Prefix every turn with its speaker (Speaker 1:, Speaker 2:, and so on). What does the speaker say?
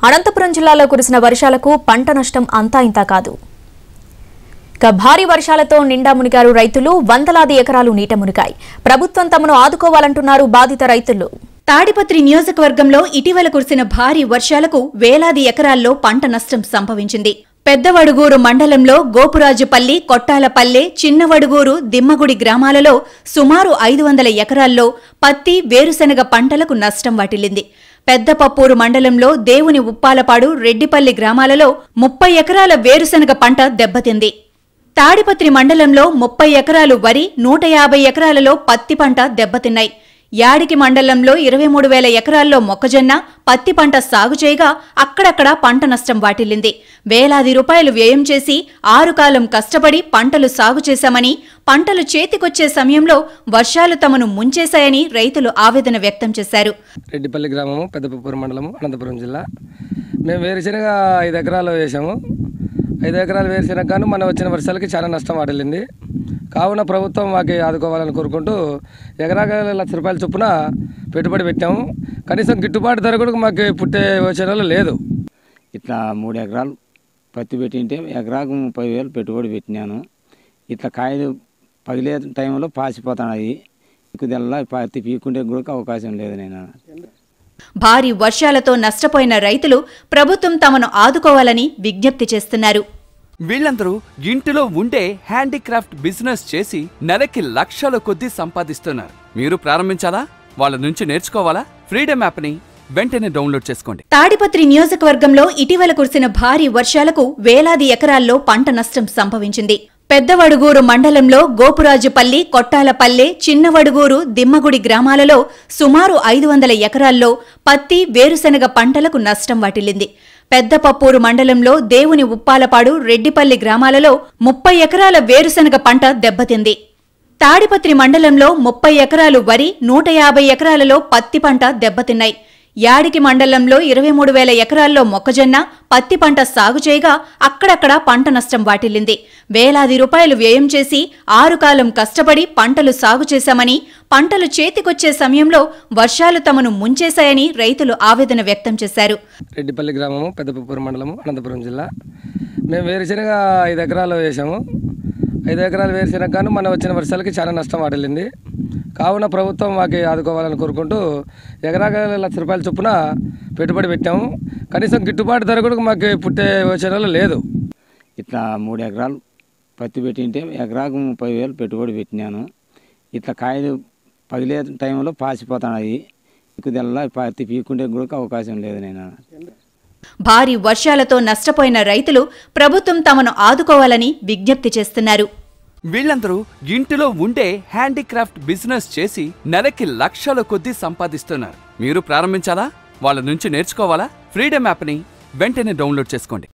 Speaker 1: అనంతపురం జిల్లాలో కురిసిన వర్షాలకు పంట నష్టం అంతా ఇంతా కాదు ఇక భారీ వర్షాలతో నిండా మునిగారు రైతులు వందలాది ఎకరాలు నీట మునిగాయి ప్రభుత్వం తమను ఆదుకోవాలంటున్నారు బాధిత రైతులు
Speaker 2: తాడిపత్రి నియోజకవర్గంలో ఇటీవల కురిసిన భారీ వర్షాలకు వేలాది ఎకరాల్లో పంట నష్టం సంభవించింది పెద్దవడుగూరు మండలంలో గోపురాజుపల్లి కొట్టాలపల్లె చిన్నవడుగూరు దిమ్మగుడి గ్రామాలలో సుమారు ఐదు వందల ఎకరాల్లో పత్తి వేరుశనగ పంటలకు నష్టం వాటిల్లింది పెద్దపప్పూరు మండలంలో దేవుని ఉప్పాలపాడు రెడ్డిపల్లి గ్రామాలలో ముప్పై ఎకరాల వేరుశనగ పంట దెబ్బతింది తాడిపత్రి మండలంలో ముప్పై ఎకరాలు వరి నూట యాభై ఎకరాలలో పత్తి పంట దెబ్బతిన్నాయి యాడికి మండలంలో ఇరవై మూడు వేల ఎకరాల్లో మొక్కజొన్న పత్తి పంట సాగు చేయగా అక్కడక్కడ పంట నష్టం వాటిల్లింది వేలాది రూపాయలు వ్యయం చేసి ఆరు కాలం కష్టపడి పంటలు సాగు చేశామని పంటలు చేతికొచ్చే సమయంలో వర్షాలు తమను ముంచేశాయని రైతులు ఆవేదన వ్యక్తం చేశారు
Speaker 3: రెడ్డిపల్లి గ్రామము పెద్దపప్పూరు మండలము అనంతపురం జిల్లా మేము వేరుశనగ ఐదు ఎకరాలు వేసాము ఐదు ఎకరాలు వేరుశనగ గాను మన వచ్చిన వర్షాలకి చాలా నష్టం వాటిల్లింది కావున ప్రభుత్వం మాకు ఆదుకోవాలని కోరుకుంటూ ఎకరాకి లక్ష రూపాయల చొప్పున పెట్టుబడి పెట్టాము కనీసం గిట్టుబాటు ధర కూడా మాకు పుట్టే యోచనలో లేదు
Speaker 4: ఇట్లా మూడు ఎకరాలు పత్తి పెట్టింటే ఎకరాకు ముప్పై వేలు పెట్టుబడి పెట్టినాను ఇట్లా కాయలు పగిలే టైంలో పాసిపోతున్నాయి ఎక్కుదల్లా పత్తి పీక్కుంటే కూడా అవకాశం లేదు నేను
Speaker 2: భారీ వర్షాలతో నష్టపోయిన రైతులు ప్రభుత్వం తమను ఆదుకోవాలని విజ్ఞప్తి చేస్తున్నారు
Speaker 5: వీళ్ళందరూ ఇంటిలో ఉండే హ్యాండీక్రాఫ్ట్ బిజినెస్ చేసి నెలకి లక్షల కొద్దీ సంపాదిస్తున్నారు మీరు ప్రారంభించాలా వాళ్ళ నుంచి నేర్చుకోవాలా ఫ్రీడమ్ యాప్ని వెంటనే డౌన్లోడ్ చేసుకోండి
Speaker 2: తాడిపత్రి నియోజకవర్గంలో ఇటీవల కురిసిన భారీ వర్షాలకు వేలాది ఎకరాల్లో పంట నష్టం సంభవించింది పెద్దవడుగూరు మండలంలో గోపురాజుపల్లి కొట్టాలపల్లె చిన్నవడుగూరు దిమ్మగుడి గ్రామాలలో సుమారు ఐదు వందల ఎకరాల్లో పత్తి వేరుశనగ పంటలకు నష్టం వాటిల్లింది పెద్దపప్పూరు మండలంలో దేవుని ఉప్పాలపాడు రెడ్డిపల్లి గ్రామాలలో ముప్పై ఎకరాల వేరుశనగ పంట దెబ్బతింది తాడిపత్రి మండలంలో ముప్పై ఎకరాలు వరి నూట యాభై ఎకరాలలో పత్తి పంట దెబ్బతిన్నాయి యాడికి మండలంలో ఇరవై మూడు వేల ఎకరాల్లో మొక్కజొన్న పత్తి పంట సాగు చేయగా అక్కడక్కడ పంట నష్టం వాటిల్లింది వేలాది రూపాయలు వ్యయం చేసి ఆరు కాలం కష్టపడి పంటలు సాగు చేశామని పంటలు చేతికొచ్చే సమయంలో వర్షాలు తమను ముంచేశాయని రైతులు ఆవేదన వ్యక్తం చేశారు
Speaker 3: రెడ్డిపల్లి గ్రామము పెద్దపప్పూరు మండలము అనంతపురం జిల్లా మేము వేరుశనగ ఐదు ఎకరాలు వేసాము ఐదు ఎకరాలు వేరుశనగ గాను మన వచ్చిన వర్షాలకి చాలా నష్టం వాటిల్లింది కావున ప్రభుత్వం మాకు ఆదుకోవాలని కోరుకుంటూ ఎకరాకి లక్ష రూపాయల చొప్పున పెట్టుబడి పెట్టాము కనీసం గిట్టుబాటు ధర కూడా మాకు పుట్టే యోచనలో లేదు
Speaker 4: ఇట్లా మూడు ఎకరాలు పత్తి పెట్టింటే ఎకరాకు ముప్పై వేలు పెట్టుబడి పెట్టినాను ఇట్లా కాయలు పగిలే టైంలో పాసిపోతున్నాయి ఎక్కుదల్లా పత్తి పీక్కుంటే కూడా అవకాశం లేదు నేను
Speaker 2: భారీ వర్షాలతో నష్టపోయిన రైతులు ప్రభుత్వం తమను ఆదుకోవాలని విజ్ఞప్తి చేస్తున్నారు
Speaker 5: వీళ్ళందరూ ఇంటిలో ఉండే హ్యాండీక్రాఫ్ట్ బిజినెస్ చేసి నెలకి లక్షల కొద్దీ సంపాదిస్తున్నారు మీరు ప్రారంభించాలా వాళ్ళ నుంచి నేర్చుకోవాలా ఫ్రీడమ్ యాప్ని వెంటనే డౌన్లోడ్ చేసుకోండి